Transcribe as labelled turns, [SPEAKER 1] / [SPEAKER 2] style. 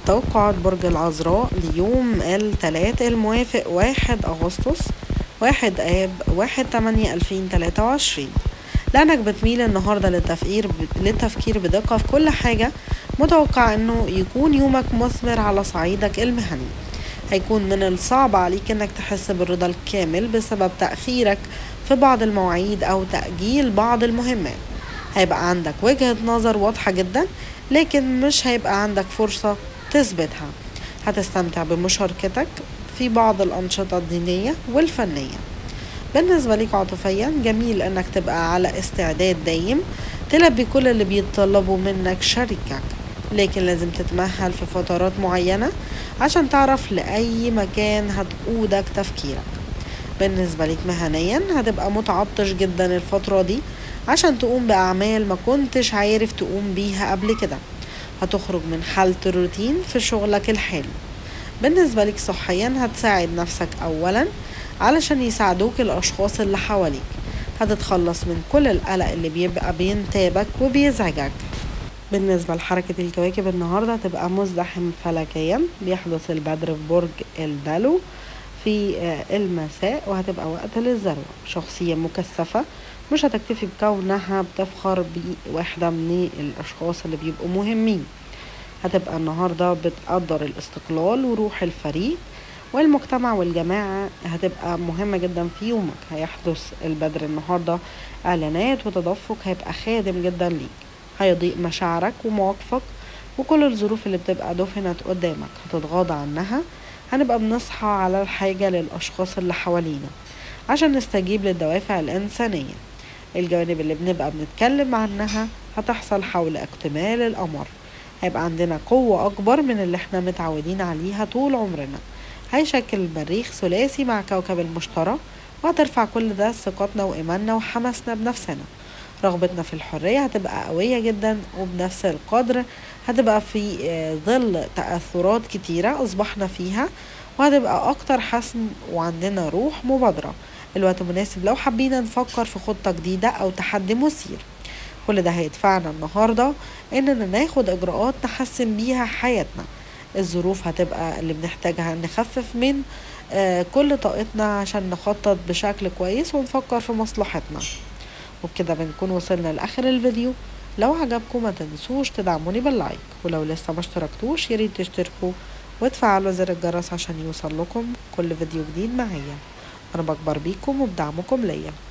[SPEAKER 1] توقعات برج العذراء ليوم الثلاث الموافق واحد أغسطس واحد آب واحد تمانية ألفين تلاتة وعشرين لأنك بتميل النهاردة للتفكير للتفكير بدقة في كل حاجة متوقع أنه يكون يومك مثمر على صعيدك المهني هيكون من الصعب عليك أنك تحس بالرضا الكامل بسبب تأخيرك في بعض المواعيد أو تأجيل بعض المهمات هيبقى عندك وجهة نظر واضحة جدا لكن مش هيبقى عندك فرصة تثبتها هتستمتع بمشاركتك في بعض الأنشطة الدينية والفنية بالنسبة ليك عاطفيا جميل انك تبقى على استعداد دايم تلبي كل اللي بيتطلبوا منك شريكك لكن لازم تتمهل في فترات معينة عشان تعرف لأي مكان هتقودك تفكيرك بالنسبة ليك مهنيا هتبقى متعطش جدا الفترة دي عشان تقوم بأعمال ما كنتش عارف تقوم بيها قبل كده هتخرج من حالة الروتين في شغلك الحالي بالنسبة لك صحيا هتساعد نفسك أولا علشان يساعدوك الأشخاص اللي حواليك هتتخلص من كل القلق اللي بيبقى بينتابك وبيزعجك بالنسبة لحركة الكواكب النهاردة هتبقى مزدحم فلكيا بيحدث البدر في برج الدلو في المساء وهتبقى وقت للذروة شخصية مكثفة مش هتكتفي بكونها بتفخر بواحدة من الأشخاص اللي بيبقوا مهمين هتبقى النهاردة بتقدر الاستقلال وروح الفريق والمجتمع والجماعة هتبقى مهمة جدا في يومك هيحدث البدر النهاردة إعلانات وتدفق هيبقى خادم جدا ليك هيضيء مشاعرك ومواقفك وكل الظروف اللي بتبقى دفنت قدامك هتتغاضى عنها هنبقى بنصحى على الحاجة للأشخاص اللي حوالينا عشان نستجيب للدوافع الإنسانية الجوانب اللي بنبقى بنتكلم عنها هتحصل حول اكتمال القمر هيبقى عندنا قوة أكبر من اللي احنا متعودين عليها طول عمرنا هيشكل المريخ ثلاثي مع كوكب المشتري وهترفع كل ده ثقتنا وإيماننا وحماسنا بنفسنا رغبتنا في الحرية هتبقى قوية جدا وبنفس القدر هتبقى في ظل تأثرات كتيرة أصبحنا فيها وهتبقى أكتر حسم وعندنا روح مبادرة الوقت مناسب لو حبينا نفكر في خطة جديدة أو تحدي مثير كل ده هيدفعنا النهاردة إننا ناخد إجراءات نحسن بيها حياتنا الظروف هتبقى اللي بنحتاجها نخفف من آه كل طاقتنا عشان نخطط بشكل كويس ونفكر في مصلحتنا وبكده بنكون وصلنا لآخر الفيديو لو عجبكم ما تنسوش تدعموني باللايك ولو لسه ما اشتركتوش ياريت تشتركوا وتفعلوا زر الجرس عشان يوصل لكم كل فيديو جديد معايا انا بكبر بيكم وبدعمكم ليا